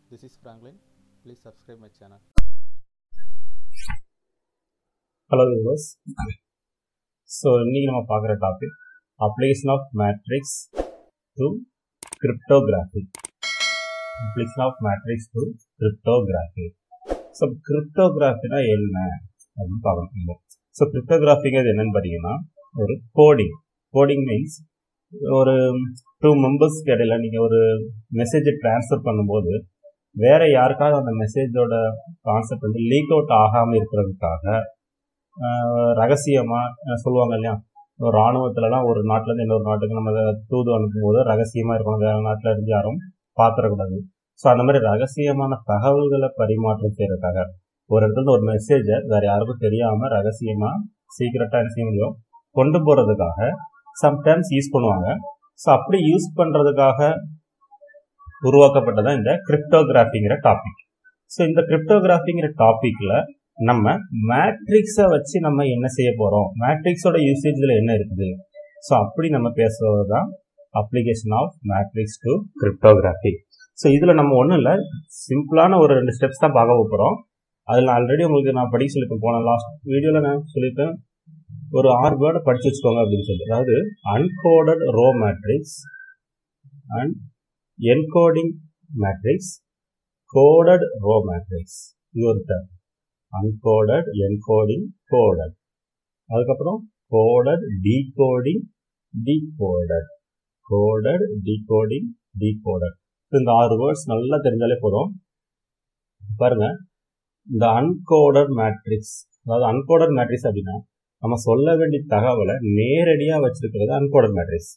This is Franklin. Please subscribe my channel. Hello viewers so இன்னைக்கு நம்ம பார்க்குற topic application of matrix to cryptography application of matrix to cryptography so கிரிப்டோகிராஃபினா என்ன அப்படின்னு பார்க்கணும் so கிரிப்டோகிராஃபிங்கிறது என்னன்னு பார்த்தீங்கன்னா ஒரு கோடிங் கோடிங் மீன்ஸ் ஒரு டூ மெம்பர்ஸ்க்கு இடையில நீங்கள் ஒரு மெசேஜை ட்ரான்ஸ்ஃபர் பண்ணும்போது வேற யாருக்காவது அந்த மெசேஜோட கான்செப்ட் வந்து லீக் அவுட் ஆகாமல் இருக்கிறதுக்காக ஆஹ் ரகசியமா அஹ் சொல்லுவாங்க இல்லையா ஒரு ராணுவத்துலலாம் ஒரு நாட்டுல இருந்து இன்னொரு நாட்டுக்கு நம்ம அதை தூது அனுப்பும்போது ரகசியமா இருக்கணும் வேற நாட்டுல இருந்து யாரும் பாத்திரக்கூடாது ஸோ அந்த மாதிரி ரகசியமான தகவல்களை பரிமாற்றம் செய்யறதுக்காக ஒரு இடத்துல இருந்து ஒரு மெசேஜை வேற யாருக்கும் தெரியாம ரகசியமா சீக்கிரட்டா என்ன செய்ய முடியும் கொண்டு போறதுக்காக சம்டைம்ஸ் யூஸ் பண்ணுவாங்க ஸோ அப்படி யூஸ் பண்றதுக்காக உருவாக்கப்பட்டதான் இந்த கிரிப்டோகிராஃபிங்கிற டாபிக் ஸோ இந்த கிரிப்டோகிராஃபிங்கிற டாபிக்ல நம்ம மேட்ரிக்ஸை வச்சு நம்ம என்ன செய்ய போறோம் மேட்ரிக்ஸோட யூசேஜ்ல என்ன இருக்குது ஸோ அப்படி நம்ம பேசுறது தான் application of matrix to cryptography so இதுல நம்ம ஒன்றும் இல்லை சிம்பிளான ஒரு ரெண்டு ஸ்டெப்ஸ் தான் பார்க்க போகிறோம் அதில் ஆல்ரெடி உங்களுக்கு நான் படிக்க சொல்லியிருப்பேன் போன லாஸ்ட் வீடியோவில் நான் சொல்லியிருப்பேன் ஒரு ஆறு வேர்டை படிச்சு வச்சுக்கோங்க அப்படின்னு சொல்லி அதாவது uncoded row matrix and encoding matrix coded row matrix இது ஒரு term. அன்கோடட் என்கோடிங் கோடட் அதுக்கப்புறம் coded decoding decoded coded decoding decoded இந்த ஆறு வேர்ட்ஸ் நல்லா தெரிஞ்சாலே போதும் பாருங்க இந்த அன்கோடட் மேட்ரிக்ஸ் அதாவது அன்கோடட் மேட்ரிக்ஸ் அப்படின்னா நம்ம சொல்ல வேண்டிய தகவலை நேரடியாக வச்சிருக்கிறது அன்கோடட் மேட்ரிக்ஸ்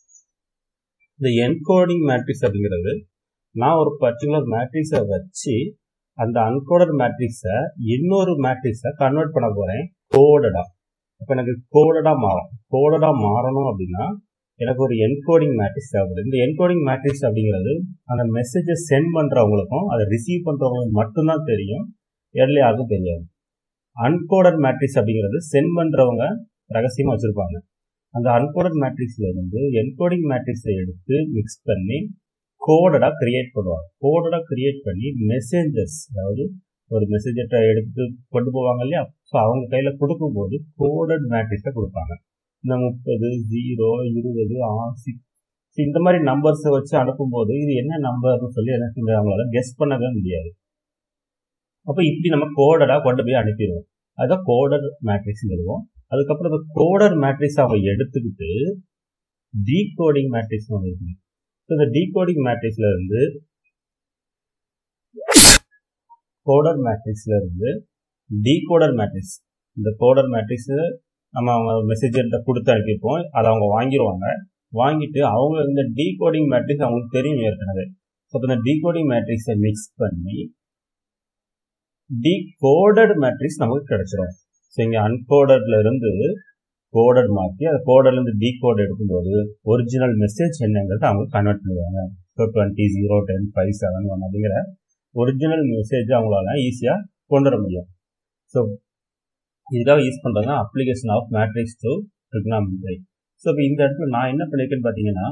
இந்த என்கோடிங் மேட்ரிக்ஸ் அப்படிங்கிறது நான் ஒரு பர்டிகுலர் மேட்ரிக்ஸை வச்சு அந்த அன்கோடட் மேட்ரிக்ஸை இன்னொரு மேட்ரிக்ஸை கன்வெர்ட் பண்ண போறேன் கோடடா இப்போ எனக்கு கோடடா மாறும் கோடடா மாறணும் அப்படின்னா எனக்கு ஒரு என்கோடிங் மேட்ரிக்ஸ் தேவைப்படுது இந்த என்கோடிங் மேட்ரிக்ஸ் அப்படிங்கிறது அந்த மெசேஜை சென்ட் பண்றவங்களுக்கும் அதை ரிசீவ் பண்றவங்களுக்கும் மட்டும்தான் தெரியும் எர்லி யாருக்கும் தெரியாது அன்கோடட் மேட்ரிக்ஸ் அப்படிங்கிறது சென்ட் பண்றவங்க ரகசியமா வச்சிருப்பாங்க அந்த அன்கோடட் மேட்ரிக்ஸ்ல இருந்து என்கோடிங் மேட்ரிக்ஸை எடுத்து மிக்ஸ் பண்ணி கோடடா கிரியேட் பண்ணுவாங்க கோடடா கிரியேட் பண்ணி மெசேஞ்சர்ஸ் அதாவது ஒரு மெசேஜை எடுத்து கொண்டு போவாங்க இல்லையா ஸோ அவங்க கையில கொடுக்கும்போது கோடட் மேட்ரிக்ஸை கொடுப்பாங்க இந்த முப்பது ஜீரோ இருபது சிக்ஸ் இந்த மாதிரி நம்பர்ஸை வச்சு அனுப்பும்போது இது என்ன நம்பர்னு சொல்லி என்ன செஞ்சு அவங்களால கெஸ் பண்ணவே முடியாது அப்போ இப்படி நம்ம கோடடா கொண்டு போய் அனுப்பிடுவோம் அதுதான் கோடர் மேட்ரிக்ஸ் எழுதுவோம் அதுக்கப்புறம் இந்த கோடர் மேட்ரிக்ஸ் அவங்க எடுத்துக்கிட்டு டீகோடிங் மேட்ரிக்ஸ் ஒன்று இருக்குது ஸோ இந்த டீகோடிங் மேட்ரிக்ஸ்ல இருந்து கோடர் மேட்ரிக்ஸ்ல இருந்து டீகோடர் மேட்ரிக்ஸ் இந்த கோடர் மேட்ரிக்ஸ் நம்ம அவங்க மெசேஜ் கொடுத்து அனுப்பிப்போம் அதை அவங்க வாங்கிடுவாங்க வாங்கிட்டு அவங்க இந்த டீகோடிங் மேட்ரிக்ஸ் அவங்களுக்கு தெரியும் ஏற்கனவே ஸோ இந்த டீகோடிங் மேட்ரிக்ஸை மிக்ஸ் பண்ணி டீகோடட் மேட்ரிக்ஸ் நமக்கு கிடைச்சிடும் ஸோ இங்கே அன்கோடட்ல இருந்து கோடட் மாற்றி அந்த கோடட்ல இருந்து டீகோட் எடுக்கும்போது ஒரிஜினல் மெசேஜ் என்னங்கிறது அவங்க கன்வெர்ட் பண்ணுவாங்க so twenty zero ten five seven one அப்படிங்கிற ஒரிஜினல் மெசேஜ் அவங்களால ஈஸியாக கொண்டு வர முடியும் ஸோ இதுக்காக யூஸ் பண்ணுறது application of matrix to trigonometry so இப்போ இந்த இடத்துல நான் என்ன பண்ணியிருக்கேன்னு பார்த்தீங்கன்னா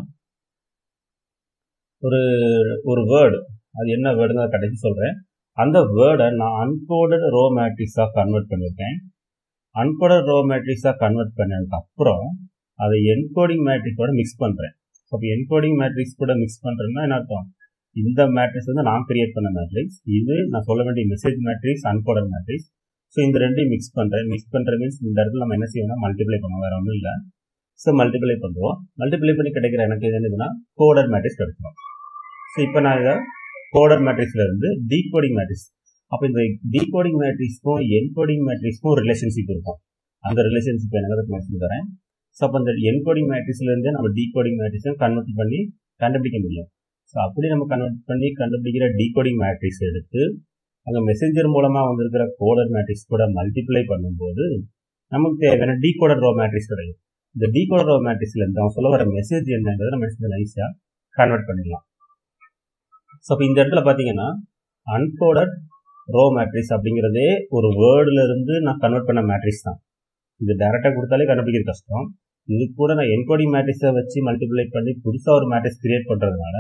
ஒரு ஒரு வேர்டு அது என்ன வேர்டுன்னு அதை கடைசி சொல்கிறேன் அந்த வேர்டை நான் அன்கோடட் ரோ மேட்ரிக்ஸாக கன்வெர்ட் பண்ணியிருக்கேன் அன்கோடட் ரோ மேட்ரிக்ஸாக கன்வெர்ட் பண்ணதுக்கு அப்புறம் அதை என்கோடிங் மேட்ரிக்ஸோட மிக்ஸ் பண்ணுறேன் ஸோ இப்போ என்கோடிங் மேட்ரிக்ஸ் கூட மிக்ஸ் பண்ணுறேன்னா என்ன அர்த்தம் இந்த மேட்ரிக்ஸ் வந்து நான் கிரியேட் பண்ண மேட்ரிக்ஸ் இது நான் சொல்ல வேண்டிய message matrix uncoded matrix so இந்த ரெண்டையும் மிக்ஸ் பண்ணுறேன் மிக்ஸ் பண்ணுற மீன்ஸ் இந்த இடத்துல நம்ம என்ன செய்யணும் மல்டிப்ளை பண்ணுவோம் வேற ஒன்றும் இல்லை ஸோ மல்டிப்ளை பண்ணுவோம் மல்டிப்ளை பண்ணி கிடைக்கிற எனக்கு எது என்னதுன்னா கோடர் மேட்ரிக்ஸ் கிடைச்சிடும் ஸோ இப்போ நான் இதை கோடர் மேட்ரிக்ஸ்ல இருந்து டீகோடிங் மேட்ரிக்ஸ் அப்போ இந்த டீகோடிங் மேட்ரிக்ஸ்க்கும் என்கோடிங் மேட்ரிக்ஸ்க்கும் ரிலேஷன்ஷிப் இருக்கும் அந்த ரிலேஷன்ஷிப் எனக்கு நான் சொல்லி தரேன் ஸோ அப்போ அந்த என்கோடிங் மேட்ரிக்ஸ்ல இருந்து நம்ம டீகோடிங் மேட்ரிக்ஸும் கன்வெர்ட் பண்ணி கண்டுபிடிக்க முடியும் ஸோ அப்படி நம்ம கன்வெர்ட் பண்ணி கண்டுபிடிக்கிற டீகோடிங் மேட்ரிக்ஸ் எடுத்து அங்கே மெசேஞ்சர் மூலமாக வந்திருக்கிற கோடர் மேட்ரிக்ஸ் கூட மல்டிப்ளை பண்ணும்போது நமக்கு தேவையான டீகோடர் ரோ மேட்ரிக்ஸ் கிடைக்கும் இந்த டீகோடர் ரோ மேட்ரிக்ஸ்ல இருந்து அவங்க சொல்ல வர மெசேஜ் என்னங்கிறத நம்ம ஈஸியாக கன்வெர்ட் பண்ணிடலாம் ஸோ அப்போ இந்த இடத்துல பார்த்தீங்கன்னா அன்கோடட் ரோ மேட்ரிக்ஸ் அப்படிங்கிறதே ஒரு வேர்டுல இருந்து நான் கன்வெர்ட் பண்ண மேட்ரிக்ஸ் தான் இது டைரெக்டாக கொடுத்தாலே கண்டுபிடிக்கிறது கஷ்டம் இது கூட நான் என்கோடிங் மேட்ரிக்ஸை வச்சு மல்டிப்ளை பண்ணி புதுசாக ஒரு மேட்ரிக்ஸ் கிரியேட் பண்ணுறதுனால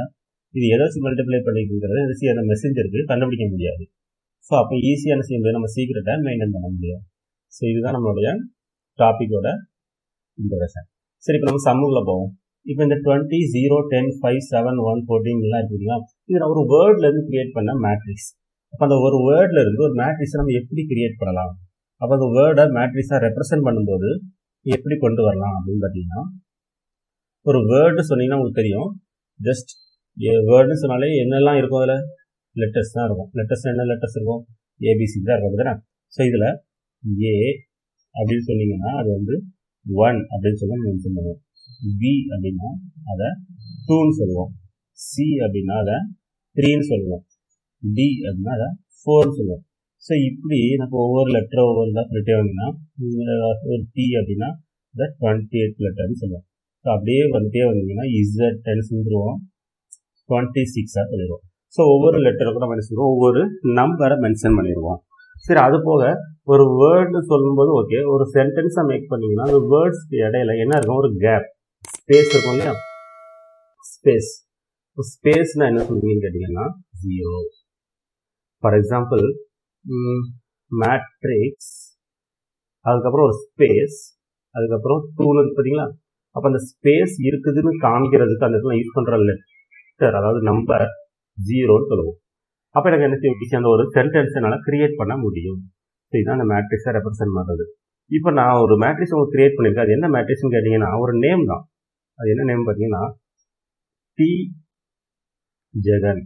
இது எதை வச்சு மல்டிப்ளை பண்ணிக்கிறத ஈஸியாக அந்த மெசேஞ்சருக்கு கண்டுபிடிக்க முடியாது ஸோ அப்போ ஈஸியாக என்ன செய்ய முடியாது நம்ம சீக்கிரட்டை மெயின்டைன் பண்ண முடியும் ஸோ இதுதான் நம்மளுடைய டாப்பிக்கோட இன்ட்ரடக்ஷன் சரி இப்போ நம்ம சம்முக்குள்ள போவோம் இப்போ இந்த twenty zero ten five seven one fourteen எல்லாம் இருக்குங்களா இது நான் ஒரு வேர்ட்ல இருந்து கிரியேட் பண்ண மேட்ரிக்ஸ் அப்போ அந்த ஒரு வேர்ட்ல இருந்து ஒரு மேட்ரிக்ஸை நம்ம எப்படி கிரியேட் பண்ணலாம் அப்போ அந்த வேர்டை மேட்ரிக்ஸாக ரெப்ரசென்ட் பண்ணும்போது எப்படி கொண்டு வரலாம் அப்படின்னு பார்த்தீங்கன்னா ஒரு வேர்டு சொன்னீங்கன்னா உங்களுக்கு தெரியும் ஜஸ்ட் வேர்டுன்னு சொன்னாலே என்னெல்லாம் இருக்கும் அதில் லெட்டர்ஸ் தான் இருக்கும் லெட்டர்ஸ் என்ன லெட்டர்ஸ் இருக்கும் ஏபிசி தான் இருக்கும் அப்படிதானே ஸோ இதில் ஏ அப்படின்னு சொன்னீங்கன்னா அது வந்து ஒன் அப்படின்னு சொல்லி மென்ஷன் பண்ணுவோம் பி அப்படின்னா அதை டூன்னு சொல்லுவோம் சி அப்படின்னா அதை த்ரீன்னு சொல்லுவோம் டி அப்படின்னா அதை ஃபோர்னு சொல்லுவோம் ஸோ இப்படி நம்ம ஒவ்வொரு லெட்டர் ஒவ்வொரு தான் சொல்லிட்டே வந்தீங்கன்னா ஒரு டி அப்படின்னா அதை டுவெண்ட்டி எயிட் லெட்டர்னு சொல்லுவோம் ஸோ அப்படியே வந்துட்டே வந்தீங்கன்னா இசட் டென் சொல்லிடுவோம் டுவெண்ட்டி சிக்ஸாக சொல்லிடுவோம் ஸோ ஒவ்வொரு லெட்டருக்கும் நம்ம என்ன சொல்லுவோம் ஒவ்வொரு நம்பரை மென்ஷன் பண்ணிடுவோம் சரி அது போக ஒரு வேர்டு சொல்லும்போது ஓகே ஒரு சென்டென்ஸாக மேக் பண்ணீங்கன்னா அந்த வேர்ட்ஸ்க்கு இடையில என்ன இருக்கும் ஒரு கேப் ஸ்பேஸ் இருக்கும் இல்லையா ஸ்பேஸ் ஸ்பேஸ்னா என்ன சொல்லுவீங்கன்னு கேட்டிங்கன்னா ஜீரோ ஃபார் எக்ஸாம்பிள் மேட்ரிக்ஸ் அதுக்கப்புறம் ஒரு ஸ்பேஸ் அதுக்கப்புறம் டூல் இருக்கு பார்த்தீங்களா அப்போ அந்த ஸ்பேஸ் இருக்குதுன்னு காமிக்கிறதுக்கு அந்த இடத்துல யூஸ் பண்ணுற லெட்டர் அதாவது நம்பர் ஜீரோன்னு சொல்லுவோம் அப்போ எனக்கு என்ன செய்ய அந்த ஒரு சென்டென்ஸ் என்னால் கிரியேட் பண்ண முடியும் ஸோ இதுதான் அந்த மேட்ரிக்ஸை ரெப்ரசென்ட் பண்ணுறது இப்போ நான் ஒரு மேட்ரிக்ஸ் உங்களுக்கு கிரியேட் பண்ணியிருக்கேன் அது என்ன மேட்ரிக்ஸ்னு கேட்டிங்கன்னா ஒரு நேம் தான் அது என்ன நேம் பார்த்தீங்கன்னா டி ஜெகன்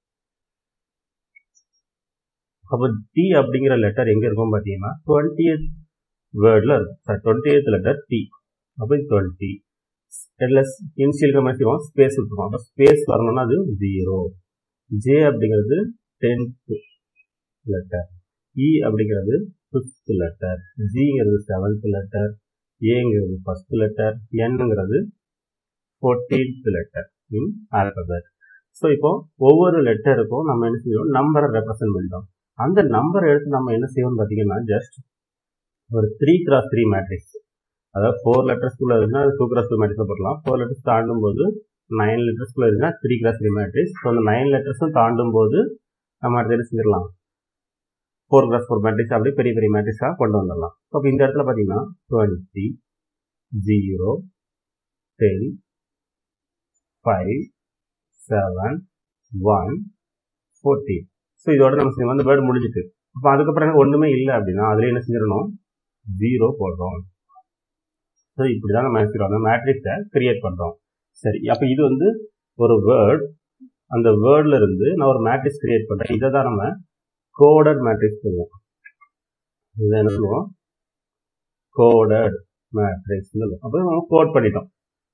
அப்போ டி அப்படிங்கிற லெட்டர் எங்கே இருக்கும் பார்த்தீங்கன்னா டுவெண்ட்டி எய்த் வேர்டில் இருக்கும் sir twenty eighth letter D அப்போ டுவெண்ட்டி எட்லஸ் இனிஷியல் மாதிரி ஸ்பேஸ் விட்டுருக்கோம் அப்போ ஸ்பேஸ் வரணும்னா அது ஜீரோ ஜே அப்படிங்கிறது டென்த் லெட்டர் இ அப்படிங்கிறது ஃபிஃப்த் லெட்டர் ஜிங்கிறது செவன்த் லெட்டர் ஏங்கிறது ஃபர்ஸ்ட் லெட்டர் என்னங்கிறது ஃபோர்டீன்த் லெட்டர் இன் ஆல்பபெட் ஸோ இப்போ ஒவ்வொரு லெட்டருக்கும் நம்ம என்ன செய்யணும் நம்பரை ரெப்ரசென்ட் பண்ணிட்டோம் அந்த நம்பரை எடுத்து நம்ம என்ன செய்யணும்னு பார்த்தீங்கன்னா ஜஸ்ட் ஒரு த்ரீ கிராஸ் த்ரீ மேட்ரிக்ஸ் அதாவது ஃபோர் லெட்டர்ஸ்குள்ள இருக்குன்னா அது டூ கிராஸ் டூ மேட்ரிக்ஸ் போடலாம் ஃபோர் லெட்டர்ஸ் தாண்டும் போது நைன் லெட்டர்ஸ்குள்ள இருக்குன்னா three cross three matrix so அந்த நைன் லெட்டர்ஸும் தாண்டும் போது நம்ம அடுத்த என்ன செஞ்சிடலாம் ஃபோர் கிராஸ் ஃபோர் மேட்ரிக்ஸ் அப்படியே பெரிய பெரிய மேட்ரிக்ஸாக கொண்டு வந்துடலாம் ஸோ இப்போ இந்த இடத்துல பார்த்தீங்கன்னா twenty zero ten five seven one fourteen so இதோட நம்ம செஞ்சு வந்து வேர்டு முடிஞ்சிட்டு அப்போ அதுக்கப்புறம் எனக்கு ஒன்றுமே இல்லை அப்படின்னா அதில் என்ன செஞ்சிடணும் ஜீரோ போடுறோம் ஸோ இப்படி தான் நம்ம நினைச்சிடும் அந்த மேட்ரிக்ஸை கிரியேட் பண்ணுறோம் சரி அப்போ இது வந்து ஒரு வேர்ட் அந்த வேர்டில் இருந்து நான் ஒரு மேட்ரிக்ஸ் கிரியேட் பண்ணுறேன் இதை தான் நம்ம கோடட் மேட்ரிக்ஸ் சொல்லுவோம் இதை என்ன சொல்லுவோம் கோடட் மேட்ரிக்ஸ் அப்போ நம்ம கோட் பண்ணிட்டோம்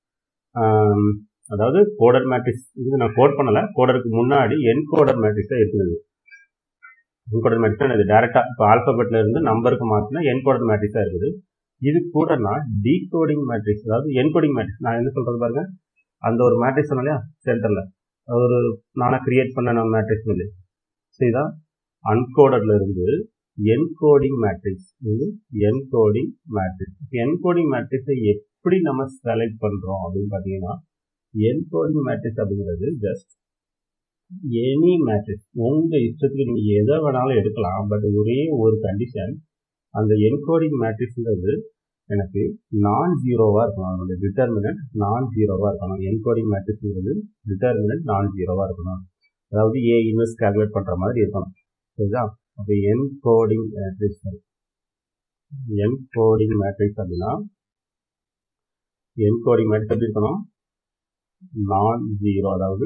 அதாவது கோடட் மேட்ரிக்ஸ் இது நான் கோட் பண்ணலை கோடருக்கு முன்னாடி என்கோடட் மேட்ரிக்ஸ் தான் இருக்குது என்கோடட் மேட்ரிக்ஸ் இது டேரெக்டாக இப்போ ஆல்பபெட்ல இருந்து நம்பருக்கு மாற்றினா என்கோடட் மேட்ரிக்ஸாக இருக்குது இது கூட நான் டீகோடிங் மேட்ரிக்ஸ் அதாவது என்கோடிங் மேட்ரிக்ஸ் நான் என்ன சொல்றது பாருங்க அந்த ஒரு மேட்ரிக்ஸ் சொன்னாலே சென்டரில் ஒரு நானாக கிரியேட் பண்ண நான் மேட்ரிக்ஸ் இல்லை ஸோ இதான் அன்கோடட்ல இருந்து என்கோடிங் மேட்ரிக்ஸ் இது என்கோடிங் மேட்ரிக்ஸ் என்கோடிங் மேட்ரிக்ஸை எப்படி நம்ம செலக்ட் பண்ணுறோம் அப்படின்னு பார்த்தீங்கன்னா என்கோடிங் மேட்ரிக்ஸ் அப்படிங்கிறது ஜஸ்ட் எனி மேட்ரிக்ஸ் உங்கள் இஷ்டத்துக்கு நீங்கள் எதை வேணாலும் எடுக்கலாம் பட் ஒரே ஒரு கண்டிஷன் அந்த என்கோடிங் மேட்ரிக்ஸ்ங்கிறது எனக்கு நான் ஜீரோவாக இருக்கணும் அதனுடைய டிட்டர்மினன்ட் நான் ஜீரோவாக இருக்கணும் என்கோடிங் மேட்ரிக்ஸ்ங்கிறது டிட்டர்மினன்ட் நான் ஜீரோவாக இருக்கணும் அதாவது ஏ இன்வெஸ்ட் கால்குலேட் பண்ணுற மாதிரி இருக்கணும் சரிதா அப்போ என்கோடிங் மேட்ரிக்ஸ் என்கோடிங் மேட்ரிக்ஸ் அப்படின்னா என்கோடிங் மேட்ரிக்ஸ் எப்படி இருக்கணும் நான் ஜீரோ அதாவது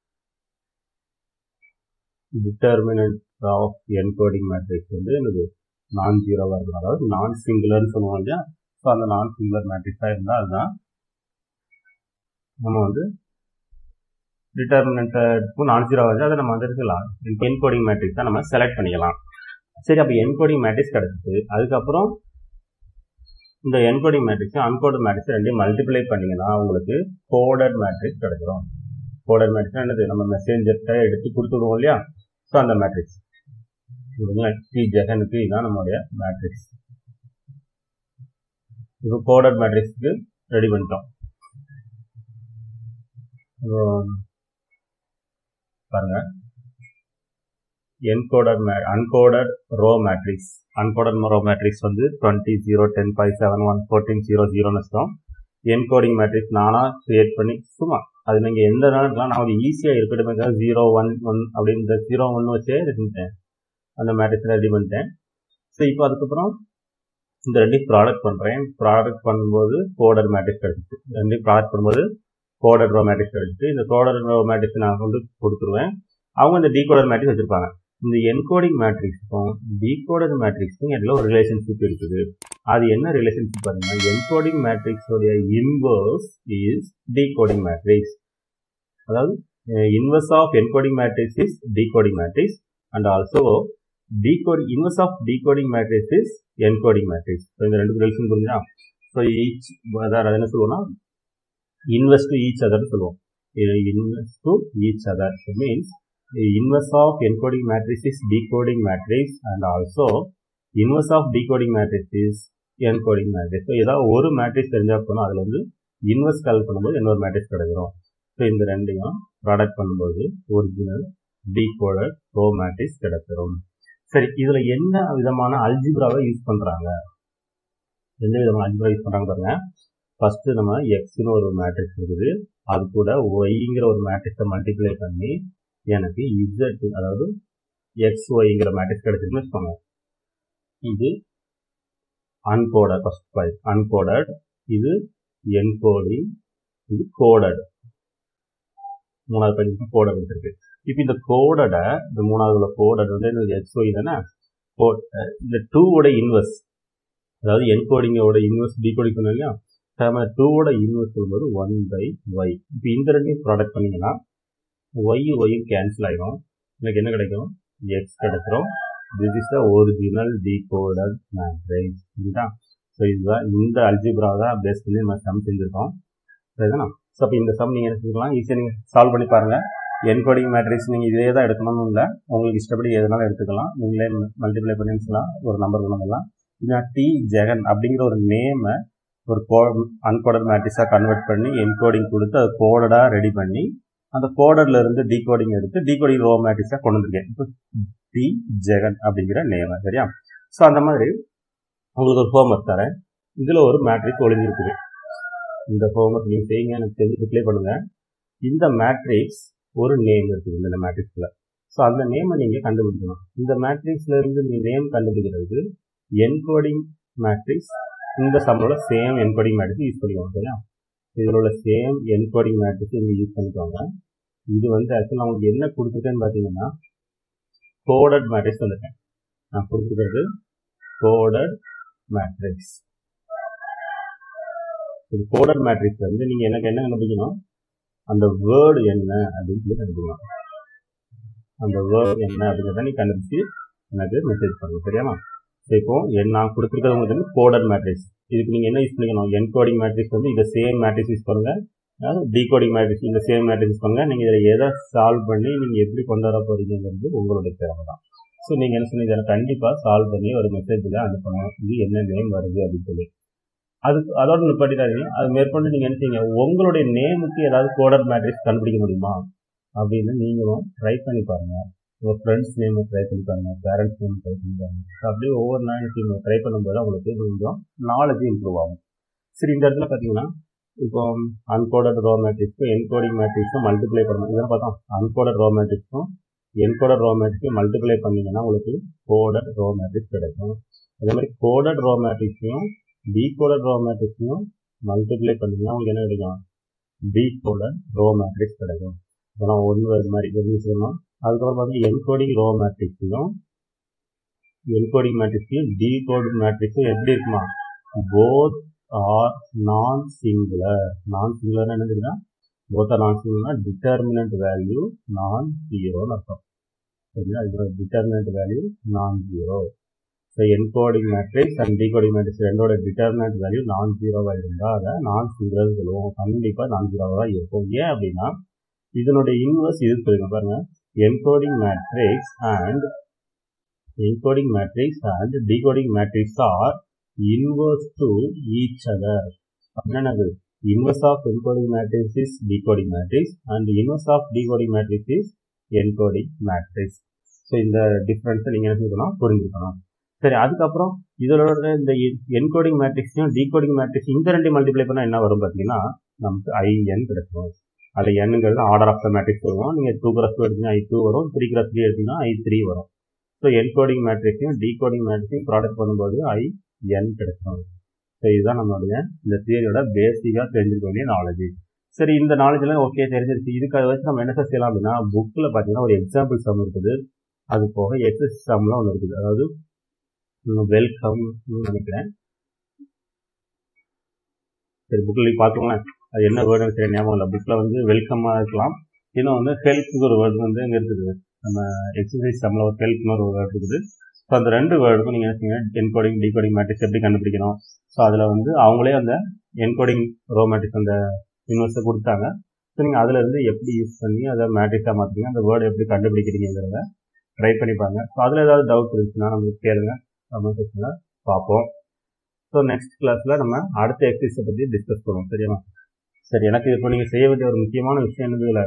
டிட்டர்மினன்ட் ஆஃப் என்கோடிங் மேட்ரிக்ஸ் வந்து எனக்கு நான் ஜீரோவாக இருக்கணும் அதாவது நான் சிங்குலர்னு சொல்லுவோம் இல்லையா ஸோ அந்த நான் சிங்குலர் மேட்ரிக்ஸாக இருந்தால் அதுதான் நம்ம வந்து டிட்டர்மினண்ட்டுக்கும் நான் ஜீரோ வந்து அதை நம்ம வந்து இருக்கலாம் என்கோடிங் மேட்ரிக்ஸ் தான் நம்ம செலக்ட் பண்ணிக்கலாம் சரி அப்போ என்கோடிங் மேட்ரிக்ஸ் கிடச்சிது அதுக்கப்புறம் இந்த என்கோடிங் மேட்ரிக்ஸ் அன்கோடட் மேட்ரிக்ஸ் ரெண்டையும் மல்டிப்ளை பண்ணிங்கன்னா உங்களுக்கு கோடட் மேட்ரிக்ஸ் கிடைச்சிரும் கோடட் மேட்ரிக்ஸ் என்னது நம்ம மெசேஞ்சர்கிட்ட எடுத்து கொடுத்துடுவோம் இல்லையா ஸோ அந்த மேட்ரிக்ஸ் டி ஜெகனுக்கு இதுதான் நம்மளுடைய மேட்ரிக்ஸ் இப்போ கோடட் மேட்ரிக்ஸ்க்கு ரெடி பண்ணிட்டோம் பாருங்க encoded uncoded row matrix uncoded row matrix வந்து twenty zero ten five seven one fourteen zero ஜீரோன்னு வச்சோம் என்கோடிங் மேட்ரிக்ஸ் நானாக கிரியேட் பண்ணி சும்மா அது நீங்கள் எந்த நாளுக்கெலாம் நான் ஒரு ஈஸியாக இருக்கட்டுமே ஜீரோ ஒன் ஒன் அப்படின்னு ஜீரோ ஒன் வச்சே ரெடி பண்ணிட்டேன் அந்த மேட்ரிக்ஸ் ரெடி பண்ணிட்டேன் ஸோ இப்போ அதுக்கப்புறம் இந்த ரெண்டையும் ப்ராடக்ட் பண்ணுறேன் ப்ராடக்ட் பண்ணும்போது கோடர் மேட்ரிக்ஸ் கிடச்சிச்சு ரெண்டையும் ப்ராடக்ட் பண்ணும்போது கோடர் ரோ மேட்ரிக்ஸ் கிடச்சிச்சு இந்த கோடர் ரோ மேட்ரிக்ஸ் நான் வந்து கொடுத்துருவேன் அவங்க இந்த டீகோடர் மேட்ரிக்ஸ் வச்சுருப்பாங்க இந்த என்கோடிங் மேட்ரிக்ஸுக்கும் டீகோடர் மேட்ரிக்ஸுக்கும் இடையில ஒரு ரிலேஷன்ஷிப் இருக்குது அது என்ன ரிலேஷன்ஷிப் பாருங்க என்கோடிங் மேட்ரிக்ஸோடைய இன்வர்ஸ் இஸ் டீகோடிங் மேட்ரிக்ஸ் அதாவது inverse of encoding matrix is decoding matrix and also decoding inverse of decoding matrix is encoding matrix so இந்த ரெண்டு ரிலேஷன் புரிஞ்சா ஸோ ஈச் அதாவது அது என்ன சொல்லுவோம்னா இன்வெஸ்ட் டு ஈச் அதர் சொல்லுவோம் இன்வெஸ்ட் to each other means inverse of encoding matrix is decoding matrix and also inverse of decoding matrix is encoding matrix so ஏதாவது ஒரு மேட்ரிக்ஸ் தெரிஞ்சா போனால் அதில் வந்து இன்வெர்ஸ் கால் பண்ணும்போது இன்னொரு மேட்ரிக்ஸ் கிடைக்கிறோம் ஸோ இந்த ரெண்டையும் ப்ராடக்ட் பண்ணும்போது ஒரிஜினல் டீகோடர் ரோ மேட்ரிக்ஸ் கிடைச்சிரும் சரி இதுல என்ன விதமான அல்ஜிப்ராவை யூஸ் பண்றாங்க எந்த விதமான அல்ஜிப்ரா யூஸ் பண்றாங்க பாருங்க ஃபர்ஸ்ட் நம்ம எக்ஸ்னு ஒரு மேட்ரிக்ஸ் இருக்குது அது கூட ஒய்ங்கிற ஒரு மேட்ரிக்ஸை மல்டிப்ளை பண்ணி எனக்கு இசட் அதாவது எக்ஸ் ஒய்ங்கிற மேட்ரிக்ஸ் கிடைச்சிருக்குன்னு வச்சுக்கோங்க இது அன்கோடட் ஃபர்ஸ்ட் பாயிண்ட் அன்கோடட் இது என்கோடிங் இது கோடட் மூணாவது பாயிண்ட் கோடட் இருக்கு இப்போ இந்த கோடடை இந்த மூணாவது உள்ள கோடட் வந்து எனக்கு எக்ஸ் ஒய் தானே இந்த டூவோட இன்வெர்ஸ் அதாவது என்கோடிங்கோட இன்வெர்ஸ் டிகோடிங் சொன்னோம் இல்லையா நம்ம டூவோட இன்வெர்ஸ் சொல்லும்போது ஒன் பை ஒய் இப்போ இந்த ரெண்டையும் ப்ராடக்ட் பண்ணிங்கன்னா ஒய் ஒய்யும் கேன்சல் ஆகிடும் எனக்கு என்ன கிடைக்கும் எக்ஸ் கிடைச்சிரும் this is the original decoded matrix இதுதான் ஸோ இதுதான் இந்த அல்ஜிப்ரா தான் பேஸ் பண்ணி நம்ம சம் செஞ்சுருக்கோம் சரிதானா ஸோ அப்போ இந்த சம் நீங்கள் என்ன செஞ்சுக்கலாம் ஈஸியாக நீங்கள் சால்வ் பண்ணி பாருங்கள் என்கோடிங் மேட்ரிக்ஸ் நீங்கள் இதே தான் எடுக்கணும்னு இல்லை உங்களுக்கு இஷ்டப்படி எதனாலும் எடுத்துக்கலாம் நீங்களே மல்டிப்ளை பண்ணிக்கலாம் ஒரு நம்பர் கொண்டுலாம் இல்லை டி ஜெகன் அப்படிங்கிற ஒரு நேமை ஒரு கோ அன்கோடட் மேட்ரிக்ஸாக கன்வெர்ட் பண்ணி என்கோடிங் கொடுத்து அது கோடடாக ரெடி பண்ணி அந்த கோடட்ல இருந்து டீகோடிங் எடுத்து டீகோடிங் ரோ மேட்ரிக்ஸாக கொண்டு வந்திருக்கேன் இப்போ டி ஜெகன் அப்படிங்கிற நேமை சரியா ஸோ அந்த மாதிரி உங்களுக்கு ஒரு ஹோம்ஒர்க் தரேன் இதில் ஒரு மேட்ரிக்ஸ் ஒளிஞ்சிருக்குது இந்த ஹோம்ஒர்க் நீங்கள் செய்யுங்க எனக்கு தெரிஞ்சு ரிப்ளை பண்ணுங்கள் இந்த மேட்ரிக்ஸ் ஒரு நேம் இருக்குது இந்த மேட்ரிக்ஸில் ஸோ அந்த நேமை நீங்கள் கண்டுபிடிக்கணும் இந்த மேட்ரிக்ஸ்ல இருந்து நீ நேம் கண்டுபிடிக்கிறதுக்கு என்கோடிங் மேட்ரிக்ஸ் இந்த சம்மோட சேம் என்கோடிங் மேட்ரிக்ஸ் யூஸ் பண்ணிக்கோங்க சரியா இதில் உள்ள சேம் என்கோடிங் மேட்ரிக்ஸ் இங்கே யூஸ் பண்ணிக்கோங்க இது வந்து ஆக்சுவலாக நான் உங்களுக்கு என்ன கொடுத்துருக்கேன்னு பார்த்தீங்கன்னா கோடட் மேட்ரிக்ஸ் வந்துட்டேன் நான் கொடுத்துருக்கிறது கோடட் மேட்ரிக்ஸ் இது கோடட் மேட்ரிக்ஸ் வந்து நீங்கள் எனக்கு என்ன கண்டுபிடிக்கணும் அந்த வேர்டு என்ன அப்படின்னு சொல்லி கண்டுபிடிக்கணும் அந்த வேர்டு என்ன அப்படிங்கிறத நீ கண்டுபிடிச்சு எனக்கு மெசேஜ் பண்ணுங்க சரியாமா இப்போ நான் கொடுத்துருக்கிறது உங்களுக்கு வந்து கோடட் மேட்ரிக்ஸ் இதுக்கு நீங்கள் என்ன யூஸ் பண்ணிக்கணும் என்கோடிங் மேட்ரிக்ஸ் வந்து இதை சேம் மேட்ரிக்ஸ் யூஸ் பண்ணுங்க அதாவது டிகோடிங் மேட்ரிக்ஸ் இந்த சேம் மேட்ரிக்ஸ் யூஸ் பண்ணுங்க நீங்கள் இதில் எதை சால்வ் பண்ணி நீங்கள் எப்படி கொண்டு வர போறீங்கிறது உங்களுடைய திறமை தான் ஸோ நீங்கள் என்ன சொன்னீங்க இதில் கண்டிப்பாக சால்வ் பண்ணி ஒரு மெசேஜில் அனுப்பணும் இது என்ன நேம் வருது அப்படின்னு சொல்லி அதுக்கு அதோட நிப்பாட்டிடாதீங்க அது மேற்கொண்டு நீங்கள் என்ன செய்யுங்க உங்களுடைய நேமுக்கு ஏதாவது கோடர் மேட்ரிக்ஸ் கண்டுபிடிக்க முடியுமா அப்படின்னு நீங்களும் ட்ரை பண்ணி பாருங்க உங்கள் ஃப்ரெண்ட்ஸ் நேம் ட்ரை பண்ணி பாருங்க பேரண்ட்ஸ் நேம் ட்ரை பண்ணி பாருங்க அப்படியே ஒவ்வொரு நாளைக்கு ட்ரை பண்ணும்போது உங்களுக்கு கொஞ்சம் நாலேஜ் இம்ப்ரூவ் ஆகும் சரி இந்த இடத்துல பார்த்தீங்கன்னா இப்போ அன்கோடட் ரோ மேட்ரிக்ஸும் என்கோடிங் மேட்ரிக்ஸும் மல்டிப்ளை பண்ணணும் இதெல்லாம் பார்த்தோம் அன்கோடட் ரோ மேட்ரிக்ஸும் என்கோடட் ரோ மேட்ரிக்ஸையும் மல்டிப்ளை பண்ணிங்கன்னா உங்களுக்கு கோடட் ரோ மேட்ரிக்ஸ் கிடைக்கும் அதே மாதிரி கோடட் ரோ மேட்ரிக்ஸையும் டீகோடட் ரோ மேட்ரிக்ஸையும் மல்டிப்ளை பண்ணிங்கன்னா உங்களுக்கு என்ன கிடைக்கும் டீகோடட் ரோ மேட்ரிக்ஸ் கிடைக்கும் இதெல்லாம் ஒன்று வருது மாதிரி எப்படி சொல்லணும் அதுக்கப்புறம் பார்த்தீங்கன்னா என்கோடிங் ரோ மேட்ரிக்ஸையும் என்கோடிங் மேட்ரிக்ஸையும் டீகோடிங் மேட்ரிக்ஸும் எப்படி இருக்குமா போத் ஆர் நான் சிங்குலர் நான் சிங்குலர்னா என்ன தெரியுமா போத் ஆர் நான் சிங்குலர்னா டிட்டர்மினன்ட் வேல்யூ நான் ஜீரோன்னு அர்த்தம் சரிங்களா இதோட டிட்டர்மினன்ட் வேல்யூ நான் zero so encoding matrix and decoding matrix ரெண்டோட டிட்டர்மினன்ட் வேல்யூ நான் ஜீரோவாக இருந்தால் அதை நான் சிங்குலர் சொல்லுவோம் கண்டிப்பாக நான் ஜீரோவாக தான் இருக்கும் ஏன் அப்படின்னா இதனுடைய இன்வர்ஸ் இது சொல்லுங்க பாருங்க encoding matrix and encoding matrix and decoding matrix are inverse to each other என்னது inverse of encoding matrix is decoding matrix and inverse of decoding matrix is encoding matrix so இந்த டிஃப்ரென்ஸை நீங்கள் என்ன செய்யணும் புரிஞ்சுக்கணும் சரி அதுக்கப்புறம் இதோட இந்த என்கோடிங் மேட்ரிக்ஸையும் டீகோடிங் மேட்ரிக்ஸ் இந்த ரெண்டு மல்டிப்ளை பண்ணால் என்ன வரும் பார்த்தீங்கன்னா நமக்கு ஐஎன் கிடைக்கும் அது என்னங்கிறது ஆர்டர் ஆஃப் த மேட்ரிக்ஸ் வரும் நீங்கள் டூ கிராஸ் டூ எடுத்தீங்கன்னா ஐ டூ வரும் த்ரீ கிராஸ் த்ரீ எடுத்தீங்கன்னா ஐ த்ரீ வரும் ஸோ என்கோடிங் மேட்ரிக்ஸையும் டீகோடிங் மேட்ரிக்ஸையும் ப்ராடக்ட் பண்ணும்போது ஐ என் கிடைக்கும் ஸோ இதுதான் நம்மளுடைய இந்த தியரியோட பேசிக்காக தெரிஞ்சுக்க வேண்டிய நாலேஜ் சரி இந்த நாலேஜ்லாம் ஓகே தெரிஞ்சிருச்சு இதுக்கு அதை வச்சு நம்ம என்ன செய்யலாம் அப்படின்னா புக்கில் பார்த்தீங்கன்னா ஒரு எக்ஸாம்பிள் சம் இருக்குது அது போக எக்ஸஸ் சம்லாம் ஒன்று இருக்குது அதாவது வெல்கம் நினைக்கிறேன் சரி புக்கில் பார்த்துக்கலாம் அது என்ன வேர்டுன்னு சரி ஞாபகம் இல்லை புக்கில் வந்து வெல்கமாக இருக்கலாம் இன்னும் வந்து ஹெல்ப்னு ஒரு வேர்டு வந்து இங்கே இருக்குது நம்ம எக்ஸசைஸ் சம்மில் ஒரு ஹெல்ப்னு ஒரு வேர்டு இருக்குது ஸோ அந்த ரெண்டு வேர்டுக்கும் நீங்கள் என்ன செய்யுங்க என்கோடிங் டிகோடிங் மேட்ரிக்ஸ் எப்படி கண்டுபிடிக்கணும் ஸோ அதில் வந்து அவங்களே அந்த என்கோடிங் ரோ மேட்ரிக்ஸ் அந்த யூனிவர்ஸை கொடுத்தாங்க ஸோ நீங்கள் அதில் இருந்து எப்படி யூஸ் பண்ணி அதை மேட்ரிக்ஸாக மாற்றுறீங்க அந்த வேர்டு எப்படி கண்டுபிடிக்கிறீங்கிறத ட்ரை பண்ணிப்பாங்க ஸோ அதில் ஏதாவது டவுட் இருந்துச்சுன்னா நம்மளுக்கு கேளுங்க கமெண்ட் செக்ஷனில் பார்ப்போம் ஸோ நெக்ஸ்ட் கிளாஸில் நம்ம அடுத்த எக்ஸசைஸை பற்றி டிஸ்கஸ் பண்ணுவோம் சரியா சரி எனக்கு இப்போ நீங்கள் செய்ய வேண்டிய ஒரு முக்கியமான விஷயம் என்னதுல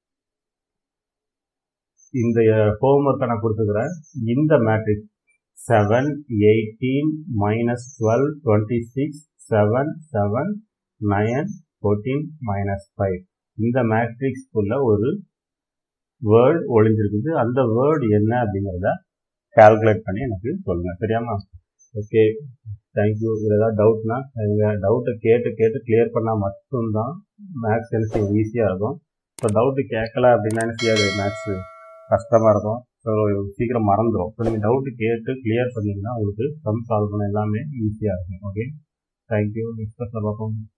இந்த ஹோம்ஒர்க்கை நான் கொடுத்துக்கிறேன் இந்த matrix seven eighteen minus twelve twenty six seven seven nine fourteen minus five இந்த மேட்ரிக்ஸ்க்குள்ள ஒரு வேர்டு ஒளிஞ்சிருக்குது அந்த வேர்டு என்ன அப்படிங்கிறத கால்குலேட் பண்ணி எனக்கு சொல்லுங்கள் சரியாமா ஓகே தேங்க்யூ இதில் ஏதாவது டவுட்னா எங்கள் டவுட்டை கேட்டு கேட்டு கிளியர் பண்ணால் மட்டும்தான் மேக்ஸ் எனக்கு ஈஸியாக இருக்கும் ஸோ டவுட்டு கேட்கல அப்படின்னா என்ன செய்யாது மேக்ஸு கஷ்டமாக இருக்கும் ஸோ சீக்கிரம் மறந்துடும் ஸோ நீங்கள் டவுட்டு கேட்டு கிளியர் பண்ணிங்கன்னா உங்களுக்கு சம் சால்வ் பண்ண எல்லாமே ஈஸியாக இருக்கும் ஓகே தேங்க்யூ நெக்ஸ்ட் பார்ப்போம்